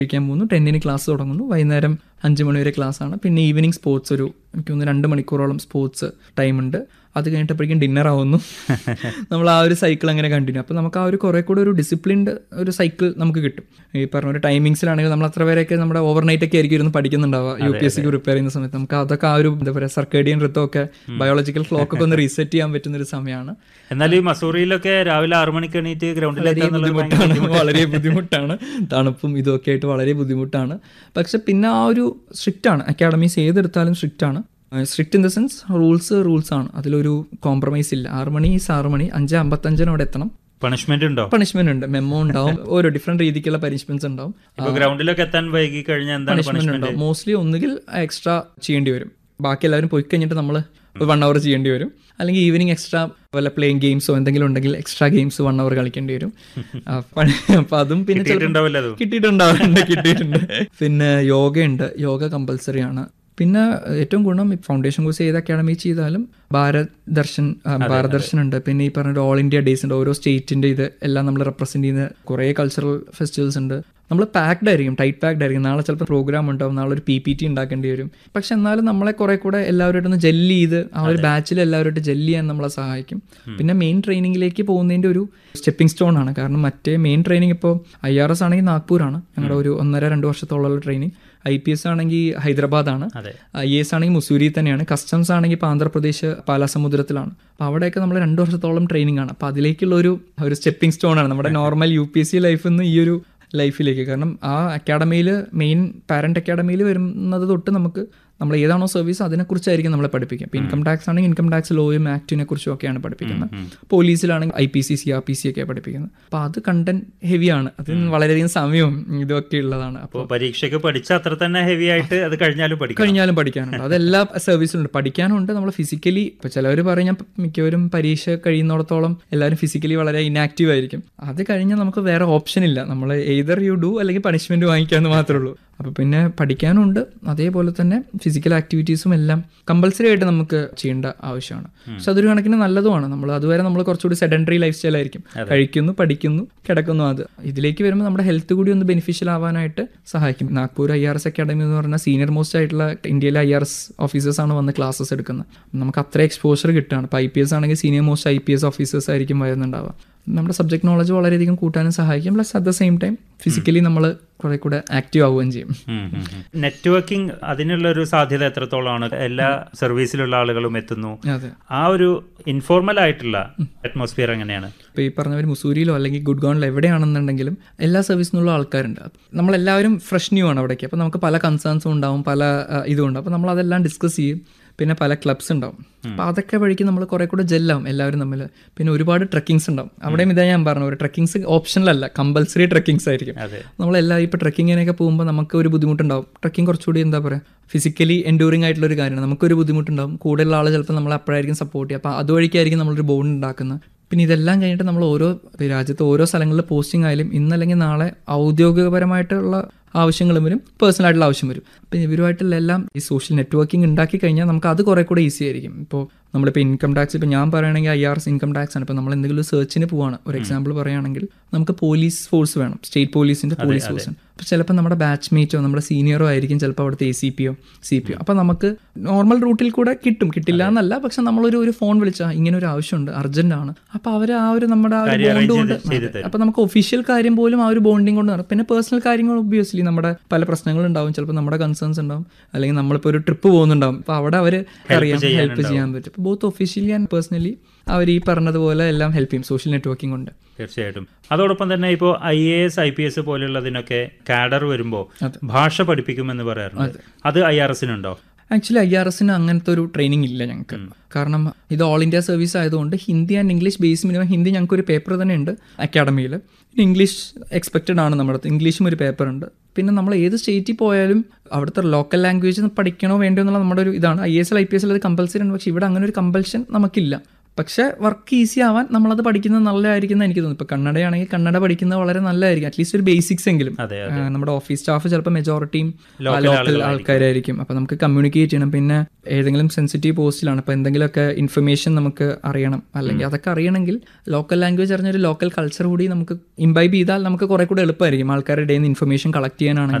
കഴിക്കാൻ പോകുന്നു ടെന്നിന് ക്ലാസ് തുടങ്ങുന്നു വൈകുന്നേരം അഞ്ച് മണി വരെ ക്ലാസ് ആണ് പിന്നെ ഈവനിങ് സ്പോർട്സ് ഒരു എനിക്ക് തോന്നുന്നു രണ്ട് മണിക്കൂറോളം സ്പോർട്സ് ടൈം ഉണ്ട് അത് കഴിഞ്ഞിട്ടപ്പോഴേക്കും ഡിന്നർ ആവുന്നു നമ്മൾ ആ ഒരു സൈക്കിൾ അങ്ങനെ കണ്ടിന്യൂ അപ്പോൾ നമുക്ക് ആ ഒരു കുറേ കൂടെ ഒരു ഡിസിപ്ലിൻഡ് ഒരു സൈക്കിൾ നമുക്ക് കിട്ടും ഈ പറഞ്ഞ ഒരു ടൈമിങ്സിലാണെങ്കിൽ നമ്മൾ അത്ര പേരെയൊക്കെ നമ്മുടെ ഓവർനൈറ്റ് ഒക്കെ ആയിരിക്കും ഇരുന്ന് പഠിക്കുന്നുണ്ടാവുക യു പി എസ് സിക്ക് പ്രിപ്പയർ ചെയ്യുന്ന സമയത്ത് നമുക്ക് അതൊക്കെ ആ ഒരു എന്താ പറയുക സർക്കേഡിയൻ ഋത്തമൊക്കെ ബയോളജിക്കൽ ക്ലോക്ക് ഒക്കെ ഒന്ന് റീസെറ്റ് ചെയ്യാൻ പറ്റുന്ന ഒരു സമയമാണ് എന്നാൽ ഈ മസൂറിയിലൊക്കെ രാവിലെ ആറു മണിക്ക് എണീറ്റ് വളരെ ഗ്രൗണ്ടിലെത്താൻ ബുദ്ധിമുട്ടാണ് വളരെ ബുദ്ധിമുട്ടാണ് തണുപ്പും ഇതൊക്കെ ആയിട്ട് വളരെ ബുദ്ധിമുട്ടാണ് പക്ഷെ പിന്നെ ആ ഒരു സ്ട്രിക്റ്റ് ആണ് അക്കാഡമീസ് ഏതെടുത്താലും സ്ട്രിക്റ്റ് ആണ് strict in the sense rules rules ആണ് അതിലൊരു കോംപ്രമൈസ് ഇല്ല ആറ് മണി ഈസ് ആറ് മണി അഞ്ച് അമ്പത്തഞ്ചിന് അവിടെ എത്തണം പണിഷ്മെന്റ് ഉണ്ടോ പണിഷ്മെന്റ് ഉണ്ട് മെമ്മോ ഉണ്ടാവും ഓരോ ഡിഫറെന്റ് രീതിക്കുള്ള പനിഷ്മെന്റ്സ് ഉണ്ടാവും ഇപ്പൊ ഗ്രൗണ്ടിലൊക്കെ എത്താൻ വൈകി കഴിഞ്ഞാൽ എന്താണ് പണിഷ്മെന്റ് പണിഷ്മെന്റ് ഉണ്ടാവും മോസ്റ്റ്ലി ഒന്നുകിൽ എക്സ്ട്രാ ചെയ്യേണ്ടി വരും ബാക്കി എല്ലാവരും പോയി കഴിഞ്ഞിട്ട് നമ്മൾ ഒരു വൺ അവർ ചെയ്യേണ്ടി വരും അല്ലെങ്കിൽ ഈവനിങ് എക്സ്ട്രാ വല്ല പ്ലേയിങ് ഗെയിംസോ എന്തെങ്കിലും ഉണ്ടെങ്കിൽ എക്സ്ട്രാ ഗെയിംസ് വൺ അവർ കളിക്കേണ്ടി വരും അപ്പൊ അതും പിന്നെ ചിലപ്പോൾ കിട്ടിയിട്ടുണ്ടാവില്ല അത് കിട്ടിയിട്ടുണ്ടാവുന്നുണ്ട് കിട്ടിയിട്ടുണ്ട് പിന്നെ യോഗയുണ്ട് യോഗ കമ്പൽസറി ആണ് പിന്നെ ഏറ്റവും ഗുണം ഫൗണ്ടേഷൻ കോഴ്സ് ഏത് അക്കാഡമി ചെയ്താലും ഭാരത് ദർശൻ ആ, ഭാരത് ദർശൻ ഉണ്ട് പിന്നെ ഈ പറഞ്ഞ ഓൾ ഇന്ത്യ ഡേയ്സ് ഉണ്ട് ഓരോ സ്റ്റേറ്റിന്റെ ഇത് എല്ലാം നമ്മൾ റെപ്രസെന്റ് ചെയ്യുന്ന കുറേ കൾച്ചറൽ ഫെസ്റ്റിവൽസ് ഉണ്ട് നമ്മൾ പാക്ഡ് ആയിരിക്കും ടൈറ്റ് പാക്ഡ് ആയിരിക്കും നാളെ ചിലപ്പോൾ പ്രോഗ്രാം ഉണ്ടാവും നാളെ ഒരു പി പി ടി ഉണ്ടാക്കേണ്ടി വരും പക്ഷെ എന്നാലും നമ്മളെ കുറെ കൂടെ എല്ലാവരുമായിട്ട് ഒന്ന് ജെല്ല് ചെയ്ത് ആ ഒരു ബാച്ചിൽ എല്ലാവരുമായിട്ട് ജെല്ല് ചെയ്യാൻ നമ്മളെ സഹായിക്കും പിന്നെ മെയിൻ ട്രെയിനിങ്ങിലേക്ക് പോകുന്നതിന്റെ ഒരു സ്റ്റെപ്പിംഗ് സ്റ്റോൺ ആണ് കാരണം മറ്റേ മെയിൻ ട്രെയിനിങ് ഇപ്പോൾ ഐ ആർ എസ് ആണെങ്കിൽ നാഗ്പൂരാണ് ഞങ്ങളുടെ ഒരു ഒന്നര രണ്ട് വർഷത്തോളമുള്ള ട്രെയിനിങ് ഐ പി എസ് ആണെങ്കിൽ ഹൈദരാബാദാണ് അതെ ഐ എസ് ആണെങ്കിൽ മുസൂരി തന്നെയാണ് കസ്റ്റംസ് ആണെങ്കിൽ ഇപ്പോൾ ആന്ധ്രാപ്രദേശ് പാലാസമുദ്രത്തിലാണ് അപ്പോൾ അവിടെയൊക്കെ നമ്മൾ രണ്ട് വർഷത്തോളം ട്രെയിനിങ് ആണ് അപ്പോൾ അതിലേക്കുള്ള ഒരു ഒരു സ്റ്റെപ്പിംഗ് സ്റ്റോൺ ആണ് നമ്മുടെ normal U P S C ലൈഫിൽ നിന്ന് ഈ ഒരു ലൈഫിലേക്ക് കാരണം ആ അക്കാഡമിയിൽ മെയിൻ പാരന്റ് അക്കാഡമിയിൽ വരുന്നത് തൊട്ട് നമുക്ക് നമ്മൾ ഏതാണോ സർവീസ് അതിനെക്കുറിച്ചായിരിക്കും നമ്മളെ പഠിപ്പിക്കുക ഇപ്പോൾ ഇൻകം ടാക്സ് ആണെങ്കിൽ ഇൻകം ടാക്സ് ലോയും ആക്ടിനെ കുറിച്ചും ഒക്കെയാണ് പഠിപ്പിക്കുന്നത് പോലീസിലാണെങ്കിൽ I P C C R P C ഒക്കെ പഠിപ്പിക്കുന്നത് അപ്പോൾ അത് കണ്ടന്റ് ഹെവിയാണ് അതിന് വളരെയധികം സമയവും ഇതൊക്കെ ഉള്ളതാണ് അപ്പോൾ അപ്പൊ പരീക്ഷയ്ക്ക് പഠിച്ച അത്ര തന്നെ ഹെവി ആയിട്ട് അത് കഴിഞ്ഞാലും പഠിക്കണം കഴിഞ്ഞാലും പഠിക്കാനുണ്ട് അതെല്ലാ സർവീസിലുണ്ട് പഠിക്കാനുണ്ട് നമ്മൾ ഫിസിക്കലി ഇപ്പൊ ചിലവർ പറയും ഞാൻ മിക്കവരും പരീക്ഷ കഴിയുന്നിടത്തോളം എല്ലാവരും ഫിസിക്കലി വളരെ ഇനാക്റ്റീവ് ആയിരിക്കും അത് കഴിഞ്ഞാൽ നമുക്ക് വേറെ ഓപ്ഷൻ ഇല്ല നമ്മൾ എയ്തർ യു ഡു അല്ലെങ്കിൽ പണിഷ്മെന്റ് വാങ്ങിക്കാന്ന് മാത്രമേ ഉള്ളൂ അപ്പൊ പിന്നെ പഠിക്കാനുണ്ട് അതേപോലെ തന്നെ ഫിസിക്കൽ ആക്ടിവിറ്റീസും എല്ലാം കമ്പൽസറി ആയിട്ട് നമുക്ക് ചെയ്യേണ്ട ആവശ്യമാണ് പക്ഷെ അതൊരു കണക്കിന് നല്ലതുമാണ് നമ്മൾ അതുവരെ നമ്മൾ കുറച്ചുകൂടി സെഡൻഡറി ലൈഫ് സ്റ്റൈൽ ആയിരിക്കും കഴിക്കുന്നു പഠിക്കുന്നു കിടക്കുന്നു അത് ഇതിലേക്ക് വരുമ്പോൾ നമ്മുടെ ഹെൽത്ത് കൂടി ഒന്ന് ബെനിഫിഷ്യൽ ആവാനായിട്ട് സഹായിക്കും Nagpur I R S academy എന്ന് പറഞ്ഞാൽ സീനിയർ മോസ്റ്റ് ആയിട്ടുള്ള ഇന്ത്യയിലെ ഐ ആർ എസ് ഓഫീസേഴ്സ് ആണ് വന്ന് ക്ലാസ്സസ് എടുക്കുന്നത് നമുക്ക് അത്ര എക്സ്പോഷർ കിട്ടുകയാണ് ഇപ്പോൾ ഐ പി എസ് ആണെങ്കിൽ senior most I P S officers ആയിരിക്കും വരുന്നുണ്ടാവുക നമ്മുടെ സബ്ജക്ട് നോളജ് വളരെയധികം കൂട്ടാനും സഹായിക്കും plus at the same time physically നമ്മൾ കുറെ കൂടെ ആക്റ്റീവ് ആവുകയും ചെയ്യും നെറ്റ്വർക്കിംഗ് അതിനുള്ള ഒരു സാധ്യത എത്രത്തോളമാണ് എല്ലാ സർവീസിലുള്ള ആളുകളും എത്തുന്നു അതെ ആ ഒരു ഇൻഫോർമൽ ആയിട്ടുള്ള അറ്റ്മോസ്ഫിയർ എങ്ങനെയാണ് ഇപ്പോൾ ഈ പറഞ്ഞവർ മുസൂരിയിലോ അല്ലെങ്കിൽ ഗുഡ് ഗോണിലോ എവിടെയാണെന്നുണ്ടെങ്കിലും എല്ലാ സർവീസിൽ നിന്നുള്ള ആൾക്കാരുണ്ട് നമ്മളെല്ലാവരും ഫ്രഷ് ന്യൂ ആണ് അവിടേക്ക് അപ്പോൾ നമുക്ക് പല കൺസേൺസും ഉണ്ടാവും പല ആ, ഇതും ഉണ്ടാവും അപ്പോൾ നമ്മൾ അതെല്ലാം ഡിസ്കസ് ചെയ്യും പിന്നെ പല ക്ലബ്സ് ഉണ്ടാവും അപ്പോൾ അതൊക്കെ വഴിക്ക് നമ്മൾ കുറെ കൂടെ ജെല്ലാവും എല്ലാവരും തമ്മിൽ പിന്നെ ഒരുപാട് ട്രക്കിങ്സ് ഉണ്ടാവും അവിടെയും ഇതാ ഞാൻ പറഞ്ഞു ഒരു ട്രക്കിങ്സ് ഓപ്ഷനിലല്ല കമ്പൽസറി ട്രക്കിങ്സ് ആയിരിക്കും അതെ നമ്മളെല്ലാം ഇപ്പോൾ ട്രക്കിങ്ങിനൊക്കെ പോകുമ്പോൾ നമുക്ക് ഒരു ബുദ്ധിമുട്ടുണ്ടാവും ട്രക്കിംഗ് കുറച്ചുകൂടി എന്താ പറയുക ഫിസിക്കലി എൻഡ്യൂറിംഗ് ആയിട്ടുള്ള ഒരു കാര്യമാണ് നമുക്കൊരു ബുദ്ധിമുട്ടുണ്ടാവും കൂടുതലുള്ള ആൾ ചിലപ്പോൾ നമ്മളെ അപ്പോഴായിരിക്കും സപ്പോർട്ട് ചെയ്യുക അപ്പോൾ അതുവഴിക്കായിരിക്കും നമ്മളൊരു ബോണ്ട് ഉണ്ടാക്കുന്നത് പിന്നെ ഇതെല്ലാം കഴിഞ്ഞിട്ട് നമ്മൾ ഓരോ ഇപ്പൊ രാജ്യത്ത് ഓരോ സ്ഥലങ്ങളിലെ പോസ്റ്റിംഗ് ആയാലും ഇന്നല്ലെങ്കിൽ നാളെ ഔദ്യോഗികപരമായിട്ടുള്ള ആവശ്യങ്ങളും വരും പേഴ്സണൽ ആയിട്ടുള്ള ആവശ്യം വരും അപ്പം ഇവരുമായിട്ടുള്ള എല്ലാം ഈ സോഷ്യൽ നെറ്റ്വർക്കിംഗ് ഉണ്ടാക്കി കഴിഞ്ഞാൽ നമുക്ക് അത് കുറേ കൂടെ ഈസി ആയിരിക്കും ഇപ്പോൾ നമ്മളിപ്പോൾ ഇൻകം ടാക്സ് ഇപ്പോൾ ഞാൻ പറയുകയാണെങ്കിൽ I R S income tax ആണ് ഇപ്പോൾ നമ്മൾ എന്തെങ്കിലും സെർച്ചിന് പോവാണ് ഒരു എക്സാമ്പിൾ പറയുകയാണെങ്കിൽ നമുക്ക് പോലീസ് ഫോഴ്സ് വേണം സ്റ്റേറ്റ് പോലീസിന്റെ പോലീസ് ഫോഴ്സ് ഉണ്ട് അപ്പോൾ ചിലപ്പോൾ നമ്മുടെ ബാച്ച്മേറ്റോ നമ്മുടെ സീനിയറോ ആയിരിക്കും ചിലപ്പോൾ അവിടുത്തെ എ സി പിയോ സി പിയോ അപ്പോൾ നമുക്ക് നോർമൽ റൂട്ടിൽ കൂടെ കിട്ടും കിട്ടില്ല എന്നല്ല പക്ഷെ നമ്മളൊരു ഒരു ഫോൺ വിളിച്ചാൽ ഇങ്ങനെ ഒരു ആവശ്യമുണ്ട് അർജന്റ് ആണ് അപ്പോൾ അവർ ആ ഒരു നമ്മുടെ ആ ഒരു കാര്യം ബോണ്ട് arrange കൊണ്ട് ചെയ്ത് ചെയ്ത് തരും. അപ്പൊ നമുക്ക് ഒഫീഷ്യൽ കാര്യം പോലും ആ ഒരു ബോണ്ടിങ് കൊണ്ട് നടക്കും പിന്നെ പേഴ്സണൽ കാര്യങ്ങൾ ഒബ്വിയസ്ലി നമ്മുടെ പല പ്രശ്നങ്ങൾ ഉണ്ടാവും ചിലപ്പോൾ നമ്മുടെ കൺസേൺസ് ഉണ്ടാവും അല്ലെങ്കിൽ നമ്മളിപ്പോൾ ഒരു ട്രിപ്പ് പോകുന്നുണ്ടാവും അപ്പോൾ അവിടെ അവർ അറിയാം ഹെൽപ്പ് ചെയ്യാൻ പറ്റും അപ്പോൾ ബോത്ത് ഒഫീഷ്യലി ആൻഡ് പേഴ്സണലി അവർ ഈ പറഞ്ഞതുപോലെ എല്ലാം ഹെൽപ്പ് ചെയ്യും സോഷ്യൽ നെറ്റ്വർക്കിംഗ് കൊണ്ട് തീർച്ചയായിട്ടും അതോടൊപ്പം തന്നെ ഇപ്പോൾ I A S I P S പോലെയുള്ളതിനൊക്കെ കാഡർ വരുമ്പോൾ ഭാഷ പഠിപ്പിക്കുമെന്ന് പറയാറുണ്ട് അത് ഐ ആർ എസിനുണ്ടോ ആക്ച്വലി ഐ ആർ എസിന് അങ്ങനത്തെ ഒരു ട്രെയിനിങ് ഇല്ല ഞങ്ങൾക്ക് കാരണം ഇത് ഓൾ ഇന്ത്യ സർവീസ് ആയതുകൊണ്ട് Hindi and English base minimum Hindi ഞങ്ങൾക്ക് ഒരു പേപ്പർ തന്നെ ഉണ്ട് അക്കാഡമിയിൽ ഇംഗ്ലീഷ് എക്സ്പെക്റ്റഡ് ആണ് നമ്മുടെ അടുത്ത് ഇംഗ്ലീഷും ഒരു പേപ്പർ ഉണ്ട് പിന്നെ നമ്മൾ ഏത് സ്റ്റേറ്റിൽ പോയാലും അവിടുത്തെ ലോക്കൽ ലാംഗ്വേജ് പഠിക്കണോ വേണ്ടോ എന്നുള്ള നമ്മുടെ ഒരു ഇതാണ് I S L I P S L അത് കമ്പൽസറി ആണ് പക്ഷേ ഇവിടെ അങ്ങനെ ഒരു കമ്പൽഷൻ നമുക്കില്ല പക്ഷെ വർക്ക് ഈസി ആവാൻ നമ്മളത് പഠിക്കുന്നത് നല്ലതായിരിക്കും എനിക്ക് തോന്നുന്നു ഇപ്പൊ കന്നഡയാണെങ്കിൽ കന്നഡ പഠിക്കുന്നത് വളരെ നല്ലതായിരിക്കും അറ്റ്ലീസ്റ്റ് ഒരു ബേസിക്സ് എങ്കിലും അതെ ആ, നമ്മുടെ ഓഫീസ് സ്റ്റാഫ് ചിലപ്പോൾ മെജോറിറ്റിയും Local ലോക്കൽ ആൾക്കാരായിരിക്കും അപ്പൊ നമുക്ക് കമ്മ്യൂണിക്കേറ്റ് ചെയ്യണം പിന്നെ ഏതെങ്കിലും സെൻസിറ്റീവ് പോസ്റ്റിലാണ് അപ്പൊ എന്തെങ്കിലുമൊക്കെ ഇൻഫർമേഷൻ നമുക്ക് അറിയണം അല്ലെങ്കിൽ അതൊക്കെ അറിയണമെങ്കിൽ ലോക്കൽ ലാംഗ്വേജ് അറിഞ്ഞൊരു ലോക്കൽ കൾച്ചർ കൂടി നമുക്ക് ഇംബൈബ് ചെയ്താൽ നമുക്ക് കുറെ കൂടെ എളുപ്പമായിരിക്കും ആൾക്കാരുടെ ഇടയിൽ നിന്ന് ഇൻഫർമേഷൻ കളക്ട് ചെയ്യാനാണെങ്കിൽ